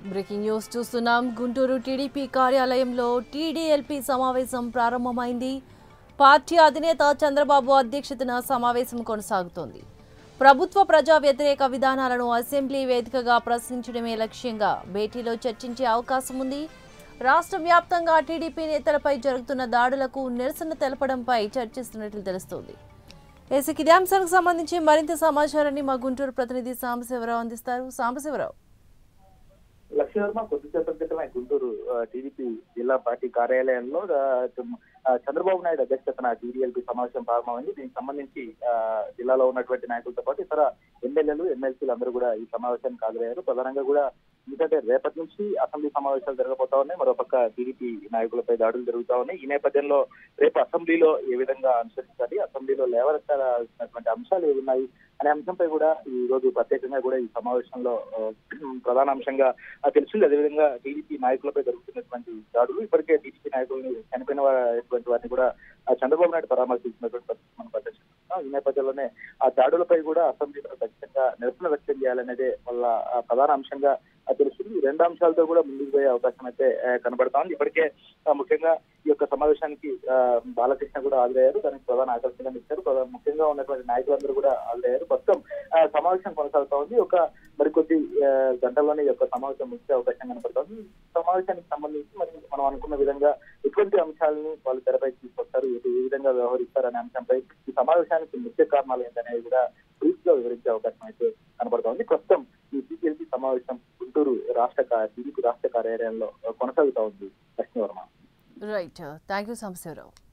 breaking news చూస్తున్నాం Guntur TDP కార్యాలయంలో TDLP సమావేశం ప్రారంభమైంది పార్టీ అధినేత చంద్రబాబు అధ్యక్షతన సమావేశం కొనసాగుతోంది ప్రభుత్వ ప్రజా వ్యతిరేక విధానాలను అసెంబ్లీ వేదికగా ప్రశ్నించడమే లక్ష్యంగా భేటీలో చర్చించే అవకాశం ఉంది రాష్ట్ర వ్యాప్తంగా టీడీపీ నేతలపై జరుగుతున్న దాడులకు నిరసన తెలపడంపై చర్చిస్తున్నట్లు తెలుస్తోంది ఏసీకి ఇదే అంశానికి సంబంధించి మరింత సమాచారాన్ని మా గుంటూరు ప్రతినిధి సాంబశివరావు అందిస్తారు సాంబశివరావు లక్ష్మీవర్మ కొద్దిసేపటి క్రితమే గుంటూరు ఆ, టీడీపీ జిల్లా పార్టీ కార్యాలయంలో ఆ, చం- ఆ, చంద్రబాబు నాయుడు అధ్యక్షతన టీడీఎల్పీ సమావేశం ప్రారంభమైంది దీనికి సంబంధించి ఆ, జిల్లాలో ఉన్నటువంటి నాయకులతో పాటు ఇతర ఎమ్మెల్యేలు ఎమ్మెల్సీలు అందరూ కూడా ఈ సమావేశానికి హాజరయ్యారు ప్రధానంగా కూడా ఎందుకంటే రేపటి నుంచి అసెంబ్లీ సమావేశాలు జరగబోతా ఉన్నాయి మరోపక్క టీడీపీ నాయకులపై దాడులు జరుగుతా ఉన్నాయి ఈ నేపథ్యంలో రేపు అసెంబ్లీలో ఏ విధంగా అనుసరించాలి అసెంబ్లీలో లేవనెత్తాల్సినటువంటి అంశాలు ఏవి ఉన్నాయి అనే అంశంపై కూడా ఈ రోజు ప్రత్యేకంగా కూడా ఈ సమావేశంలో ఆ, ప్రధాన అంశంగా ఆ, తెలిసింది అదేవిధంగా టీడీపీ నాయకులపై జరుగుతున్నటువంటి దాడులు ఇప్పటికే టీడీపీ నాయకుల్ని చనిపోయిన వారి- వారిని కూడా ఆ, చంద్రబాబు నాయుడు పరామర్శించినటువంటి పరిస్థితి మనం ప్రదర్శిస్తున్నాం ఈ నేపథ్యంలోనే ఆ దాడులపై కూడా అసెంబ్లీలో ఖచ్చితంగా నిరసన వ్యక్తం చేయాలనేదే వాళ్ళ ఆ, ప్రధాన అంశంగా ఆ, తెలుస్తుంది ఈ రెండు అంశాలతో కూడా ముందుకు పోయే అవకాశం అయితే ఆ, కనబడతా ఉంది ఇప్పటికే ఆ, ముఖ్యంగా ఈ యొక్క సమావేశానికి ఆ, బాలకృష్ణ కూడా హాజరయ్యారు దానికి ప్రధాన ఆకర్షణగా ఇచ్చారు ప్రధాన ముఖ్యంగా ఉన్నటువంటి నాయకులందరూ కూడా హాజరయ్యారు ప్రస్తుతం ఆ, సమావేశం కొనసాగుతా ఉంది ఒక మరికొద్ది ఆ, గంటల్లోనే ఈ యొక్క సమావేశం ముగిసే అవకాశం కనపడుతుంది ఈ సమావేశానికి సంబంధించి మరి మనం అనుకున్న విధంగా ఎటువంటి అంశాలని వాళ్ళు తెరపై తీసుకొస్తారు ఏ ఏ విధంగా వ్యవహరిస్తారు అనే అంశంపై ఈ సమావేశానికి ముఖ్య కారణాలు ఏంటనేది కూడా బ్రీఫ్ గా వివరించే అవకాశం అయితే కనబడుతోంది ప్రస్తుతం ఈ టీపీఎల్పీ సమావేశం గుంటూరు రాష్ట్ర కా- టీడీపీ రాష్ట్ర కార్యాలయంలో కొనసాగుతా ఉంది Lakshmi Varma right thank you Sambasivarao